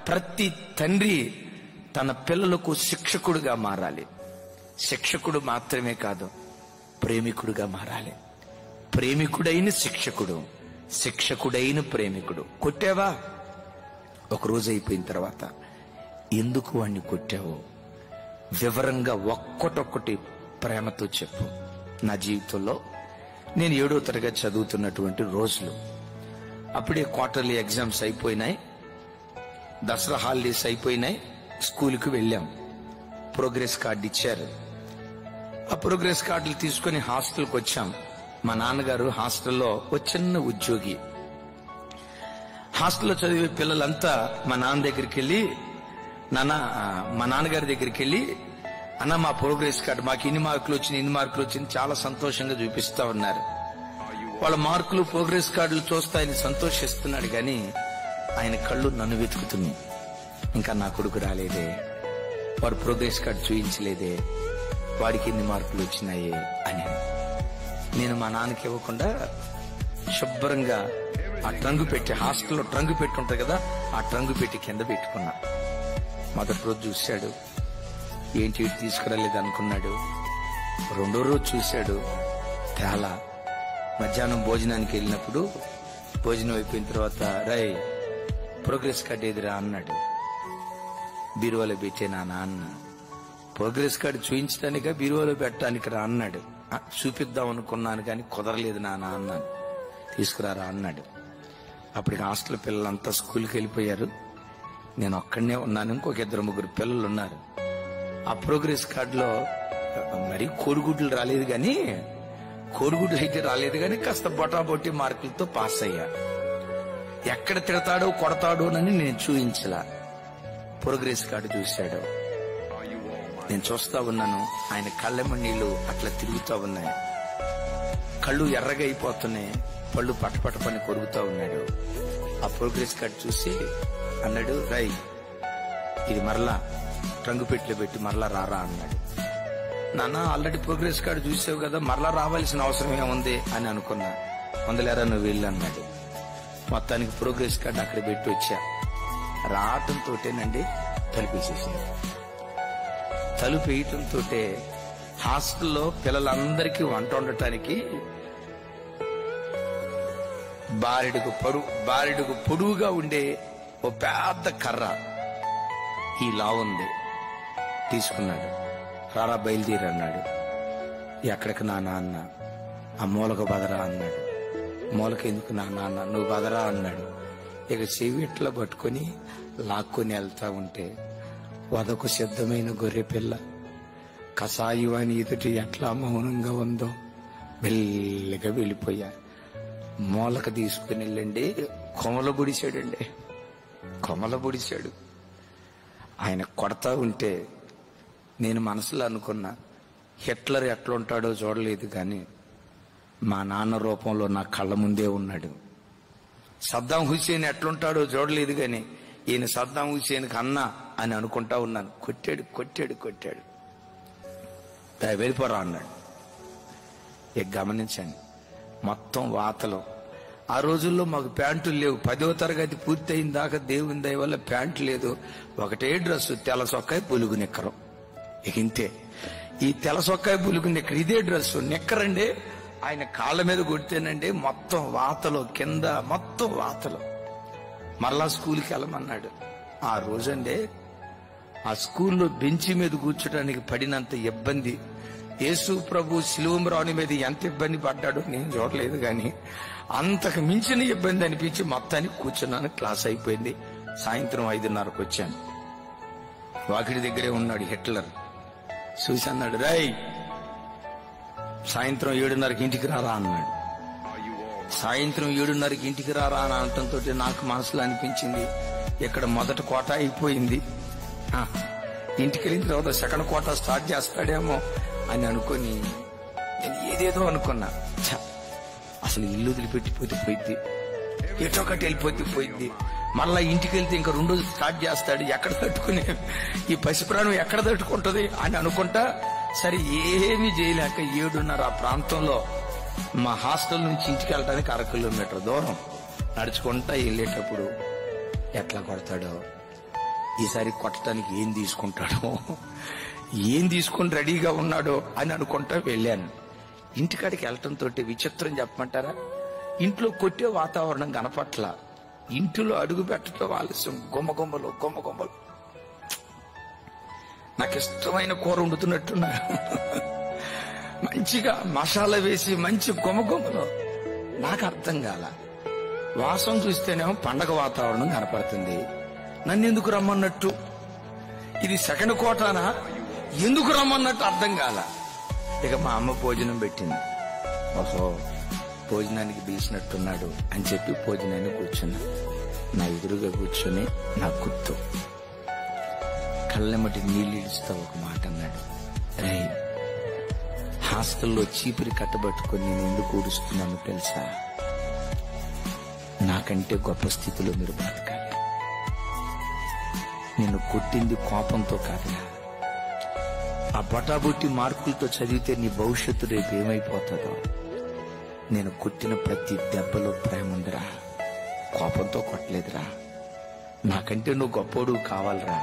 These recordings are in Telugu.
ప్రతి తండ్రి తన పిల్లలకు శిక్షకుడుగా మారాలి శిక్షకుడు మాత్రమే కాదు ప్రేమికుడుగా మారాలి ప్రేమికుడైన శిక్షకుడు శిక్షకుడైన ప్రేమికుడు కొట్టావా ఒక రోజు అయిపోయిన తర్వాత ఎందుకు వాణ్ణి కొట్టావో వివరంగా ఒక్కటొక్కటి ప్రేమతో చెప్పు నా జీవితంలో నేను ఏడో తరగతి చదువుతున్నటువంటి రోజులు అప్పుడే క్వార్టర్లీ ఎగ్జామ్స్ అయిపోయినాయి దసరా హాలిడేస్ అయిపోయినాయి స్కూల్కి వెళ్ళాం ప్రోగ్రెస్ కార్డు ఇచ్చారు ఆ ప్రోగ్రెస్ కార్డులు తీసుకుని హాస్టల్కి వచ్చాం మా నాన్నగారు హాస్టల్లో ఒక చిన్న ఉద్యోగి హాస్టల్లో చదివే పిల్లలంతా మా నాన్న దగ్గరికి వెళ్ళి నాన్న ఆ, మా నాన్నగారి దగ్గరికి వెళ్ళి అన్న మా ప్రోగ్రెస్ కార్డు మాకు ఇన్ని మార్కులు వచ్చినాయి ఇన్ని మార్కులు వచ్చింది చాలా సంతోషంగా చూపిస్తా ఉన్నారు వాళ్ళ మార్కులు ప్రోగ్రెస్ కార్డులు చూస్తే ఆయన సంతోషిస్తున్నాడు కానీ ఆయన కళ్ళు నన్ను వెతుకుతున్నాయి ఇంకా నా కొడుకు రాలేదే వాడు ప్రోగ్రెస్ కార్డు చూపించలేదే వాడికి ఎన్ని మార్కులు వచ్చినాయి అని నేను మా నాన్నకి ఇవ్వకుండా శుభ్రంగా ఆ ట్రంగు పెట్టి హాస్టల్లో ట్రంగు పెట్టి ఉంటుంది కదా ఆ ట్రంగు పెట్టి కింద పెట్టుకున్నా మొదటి రోజు చూశాడు ఏంటి ఇటు తీసుకురాలేదు అనుకున్నాడు రెండో రోజు చూశాడు తేలా మధ్యాహ్నం భోజనానికి వెళ్ళినప్పుడు భోజనం అయిపోయిన తర్వాత రై ప్రోగ్రెస్ కార్డ్ ఎదురా అన్నాడు బీరువాలో పెట్టే నా నాన్న ప్రోగ్రెస్ కార్డు చూపించడానిక బీరువాలో పెట్టడానికి రా అన్నాడు "ఆ, చూపిద్దాం అనుకున్నాను కానీ కుదరలేదు నాన్న అన్నాను తీసుకురారా అన్నాడు అప్పటికి హాస్టల్ పిల్లలంతా స్కూల్కి వెళ్ళిపోయారు నేను ఒక్కడనే ఉన్నాను ఇంకొక ఇద్దరు ముగ్గురు పిల్లలు ఉన్నారు ఆ ప్రోగ్రెస్ కార్డులో మరి కోడిగుడ్లు రాలేదు కానీ కోడిగుడ్లు అయితే రాలేదు కానీ కాస్త బొటాబొట్టి మార్కులతో పాస్ అయ్యా ఎక్కడ తిడతాడో కొడతాడోనని నేను చూయించలా ప్రోగ్రెస్ కార్డు చూశాడు నేను చూస్తా ఉన్నాను ఆయన కళ్ళెమ్మ నీళ్లు అట్లా తిరుగుతా ఉన్నాయి కళ్ళు ఎర్రగా అయిపోతున్నాయి పళ్ళు పటపట పని కొరుకుతా ఉన్నాడు ఆ ప్రోగ్రెస్ కార్డు చూసి అన్నాడు రై ఇది మరలా రంగు పెట్టిలో పెట్టి మరలా రారా అన్నాడు నాన్న ఆల్రెడీ ప్రోగ్రెస్ కార్డు చూసావు కదా మరలా రావాల్సిన అవసరం ఏముంది అని అనుకున్నా వందలేరా నువ్వు వెళ్ళు అన్నాడు మొత్తానికి ప్రోగ్రెస్ కార్డు అక్కడ పెట్టి వచ్చా రావటంతోటేనండి తలిపేసేసాడు తలుపు వేయటంతో హాస్టల్లో పిల్లలందరికీ వంట వండటానికి బారెడుకు పొడు బారెడుకు పొడువుగా ఉండే ఓ పెద్ద కర్ర ఈ లా ఉంది తీసుకున్నాడు రారా బయలుదేరి అన్నాడు ఎక్కడికి నా నాన్న ఆ మూలకు బదరా అన్నాడు మూలక ఎందుకు నా నాన్న నువ్వు బదరా అన్నాడు ఇక చెవి ఇట్లా పట్టుకొని లాక్కొని వెళ్తా ఉంటే వదకు సిద్ధమైన గొర్రె పిల్ల కసాయువాని ఎదుటి ఎట్లా మౌనంగా ఉందో మెల్లిగా వెళ్ళిపోయా మూలక తీసుకుని వెళ్ళండి కొమల బుడిచాడండి కొమల బుడిచాడు ఆయన కొడతా ఉంటే నేను మనసులో అనుకున్నా హిట్లర్ ఎట్లుంటాడో చూడలేదు కానీ మా నాన్న రూపంలో నా కళ్ళ ముందే ఉన్నాడు సద్దాం హుసేన్ ఎట్లుంటాడో చూడలేదు కానీ ఈయన సద్దాం హుసేన్కి అన్నా అని అనుకుంటా ఉన్నాను కొట్టాడు కొట్టాడు కొట్టాడు "దా, వెళ్ళిపోరా అన్నాడు ఇక గమనించండి మొత్తం వాతలు ఆ రోజుల్లో మాకు ప్యాంటులు లేవు పదో తరగతి పూర్తయిన దాకా దేవుని దయ వల్ల ప్యాంటు లేదు ఒకటే డ్రెస్సు తెల్ల సొక్కాయి పులుగు నిక్కరం ఇక ఇంతే ఈ తెల్ల సొక్కాయి పులుగు నిక్కర ఇదే డ్రెస్సు నిక్కరండి ఆయన కాళ్ళ మీద కొడితేనండి మొత్తం వాతలు కింద మొత్తం వాతలు మరలా స్కూల్కి వెళ్ళమన్నాడు ఆ రోజండే ఆ స్కూల్లో బెంచి మీద కూర్చోడానికి పడినంత ఇబ్బంది యేసు ప్రభు శిలువరావుని మీద ఎంత ఇబ్బంది పడ్డాడో నేను చూడలేదు కానీ అంతకు మించిన ఇబ్బంది అనిపించి మొత్తానికి కూర్చున్నాను క్లాస్ అయిపోయింది సాయంత్రం ఐదున్నరకు వచ్చాను వాకిడి దగ్గరే ఉన్నాడు హిట్లర్ చూసి అన్నాడు రై సాయంత్రం ఏడున్నరకి ఇంటికి రారా అన్నాడు సాయంత్రం ఏడున్నరకి ఇంటికి రారా అని అనటంతో నాకు మనసులో అనిపించింది ఇక్కడ మొదటి కోట అయిపోయింది ఆ, ఇంటికి వెళ్ళిన తర్వాత సెకండ్ కోట స్టార్ట్ చేస్తాడేమో అని అనుకొని నేను ఏదేదో అనుకున్నా ఛ, అసలు ఇల్లు వదిలిపెట్టిపోతే పోయింది ఎటో ఒకటి వెళ్ళిపోతే పోయింది మళ్ళా ఇంటికి వెళ్తే ఇంకా రెండు రోజులు స్టార్ట్ చేస్తాడు ఎక్కడ తట్టుకుని ఈ పసిప్రాణం ఎక్కడ తట్టుకుంటది అని అనుకుంటా సరే ఏమీ చేయలేక ఏడున్నర ఆ ప్రాంతంలో మా హాస్టల్ నుంచి ఇంటికి వెళ్ళడానికి అర కిలోమీటర్ దూరం నడుచుకుంటా వెళ్ళేటప్పుడు ఎట్లా కొడతాడో ఈసారి కొట్టడానికి ఏం తీసుకుంటాడో ఏం తీసుకుని రెడీగా ఉన్నాడో అని అనుకుంటా వెళ్ళాను ఇంటికాడికి వెళ్ళటంతో విచిత్రం చెప్పమంటారా ఇంట్లో కొట్టే వాతావరణం కనపట్ల ఇంటిలో అడుగు పెట్టడం ఆలస్యం గుమ్మ గుమ్మలు గుమ్మ గుమ్మలు నాకు ఇష్టమైన కూర వండుతున్నట్టున్నా మంచిగా మసాలా వేసి మంచి గుమ్మ గుమ్మలు నాకు అర్థం కాల వాసం చూస్తేనేమో పండగ వాతావరణం కనపడుతుంది నన్ను ఎందుకు రమ్మన్నట్టు ఇది సెకండ్ కోటానా ఎందుకు రమ్మన్నట్టు అర్థం కాల ఇక మా అమ్మ భోజనం పెట్టింది ఓహో భోజనానికి పిలిచినట్టున్నాడు అని చెప్పి భోజనాన్ని కూర్చున్నా నా ఎదురుగా కూర్చొని నా గుర్తు కళ్ళెమ్మటి నీళ్ళు ఇడుస్తా ఒక మాట అన్నాడు రే హాస్టల్లో చీపిరి కట్టబట్టుకొని నేను ఎందుకు ఊడుస్తున్నాను తెలుసా నాకంటే గొప్ప స్థితిలో మీరు బతకాలి నేను కొట్టింది కోపంతో కాదురా ఆ బొటాబొట్టి మార్కులతో చదివితే నీ భవిష్యత్తు రేపు ఏమైపోతుందో నేను కొట్టిన ప్రతి దెబ్బలో ప్రేమ ఉందిరా కోపంతో కొట్టలేదురా నాకంటే నువ్వు గొప్పోడు కావాలరా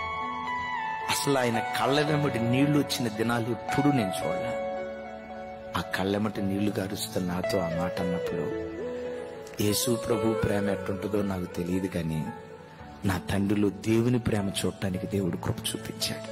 అసలు ఆయన కళ్ళ వెంబడి నీళ్లు వచ్చిన దినాలు ఎప్పుడు నేను చూడలే ఆ కళ్ళెమటి నీళ్లు గారుస్తున్న నాతో ఆ మాట అన్నప్పుడు యేసు ప్రభు ప్రేమ ఎట్టుంటుందో నాకు తెలియదు కానీ నా తండ్రిలో దేవుని ప్రేమ చూడటానికి దేవుడు కృప చూపించాడు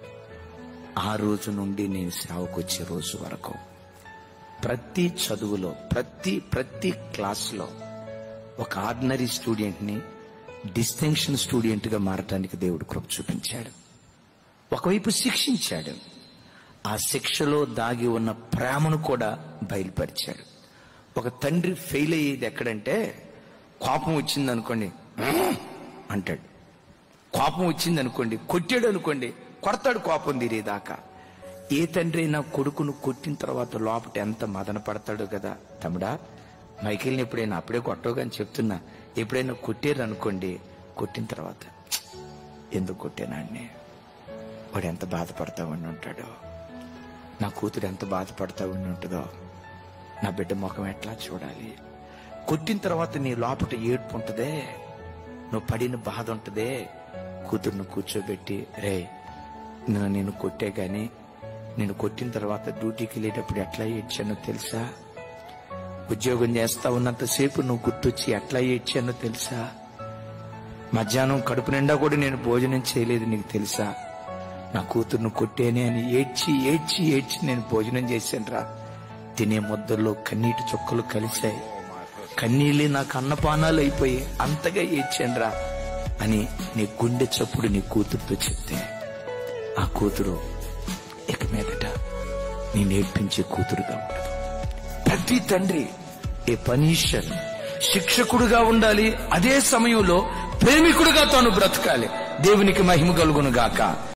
ఆ రోజు నుండి నేను సేవకు వచ్చే రోజు వరకు ప్రతి చదువులో ప్రతి ప్రతి క్లాస్లో ఒక ఆర్డినరీ స్టూడెంట్ని డిస్టింక్షన్ స్టూడెంట్గా మారటానికి దేవుడు కృప చూపించాడు ఒకవైపు శిక్షించాడు ఆ శిక్షలో దాగి ఉన్న ప్రేమను కూడా బయలుపరిచాడు ఒక తండ్రి ఫెయిల్ అయ్యేది ఎక్కడంటే కోపం వచ్చింది అనుకోండి అంటాడు కోపం వచ్చింది అనుకోండి కొట్టాడు అనుకోండి కొడతాడు కోపం తీరేదాకా ఏ తండ్రి అయినా కొడుకును కొట్టిన తర్వాత లోపట ఎంత మదన పడతాడు కదా తమ్ముడా మైకేల్ని ఎప్పుడైనా అప్పుడే కొట్టవుగాని చెప్తున్నా ఎప్పుడైనా కొట్టారు అనుకోండి కొట్టిన తర్వాత "ఛ్, ఎందుకు కొట్టానాన్ని వాడు ఎంత బాధపడతా ఉండి ఉంటాడో నా కూతురు ఎంత బాధపడతా ఉండి ఉంటుందో నా బిడ్డ ముఖం ఎట్లా చూడాలి కొట్టిన తర్వాత నీ లోపట ఏడ్పు ఉంటదే నువ్వు పడిన బాధ ఉంటదే కూతురును కూర్చోబెట్టి రే నేను నేను కొట్టే గాని నేను కొట్టిన తర్వాత డ్యూటీకి వెళ్ళేటప్పుడు ఎట్లా ఏడ్చానో తెలుసా ఉద్యోగం చేస్తా ఉన్నంతసేపు నువ్వు గుర్తొచ్చి ఎట్లా ఏడ్చానో తెలుసా మధ్యాహ్నం కడుపు నిండా కూడా నేను భోజనం చేయలేదు నీకు తెలుసా నా కూతుర్ను కొట్టేనే అని ఏడ్చి ఏడ్చి ఏడ్చి నేను భోజనం చేశాను రా తినే ముద్దల్లో కన్నీటి చుక్కలు కలిశాయి కన్నీళ్ళే నాకు అన్నపానాలు అయిపోయి అంతగా ఏడ్చాను రా అని నీ గుండె చప్పుడు నీ కూతురుతో చెప్తే ఆ కూతురు ఇక మీదట నీ నేర్పించే కూతురుగా ఉండదు ప్రతి తండ్రి ఏ పనీషన్ శిక్షకుడుగా ఉండాలి అదే సమయంలో ప్రేమికుడుగా తాను బ్రతకాలి దేవునికి మహిమ కలుగును గాక